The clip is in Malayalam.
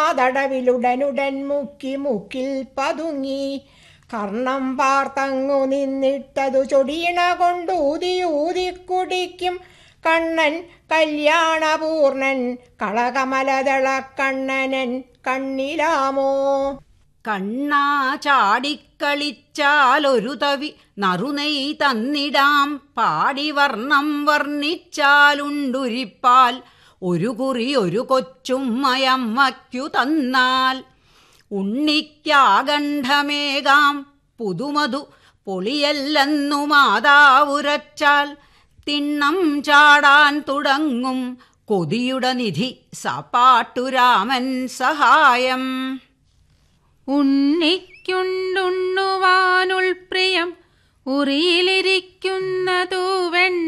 തടവിലുടനുടൻ മുക്കി മുക്കിൽ പതുങ്ങി കർണം പാർത്തങ്ങു നിന്നിട്ടതു ചൊടിയണ കൊണ്ടൂതിയൂതി കുടിക്കും കണ്ണൻ കല്യാണപൂർണൻ കളകമലതള കണ്ണനൻ കണ്ണിലാമോ കണ്ണാ ചാടിക്കളിച്ചാലൊരു തവി നറുനെയ് തന്നിടാം പാടി വർണ്ണം വർണ്ണിച്ചാലുണ്ടുരിപ്പാൽ ഒരു കുറി ഒരു കൊച്ചുമ്മയമ്മയ്ക്കു തന്നാൽ ഉണ്ണിക്കാകണ്ഠമേകാം പുതുമധു പൊളിയല്ലെന്നു മാതാവുരച്ചാൽ തിണ്ണം ചാടാൻ തുടങ്ങും കൊതിയുടെ നിധി സപാട്ടുരാമൻ സഹായം ഉണ്ണിക്കുണ്ടുണ്ണുവാനുൾപ്രിയം ഉറിയിലിരിക്കുന്നതു വെണ്ണ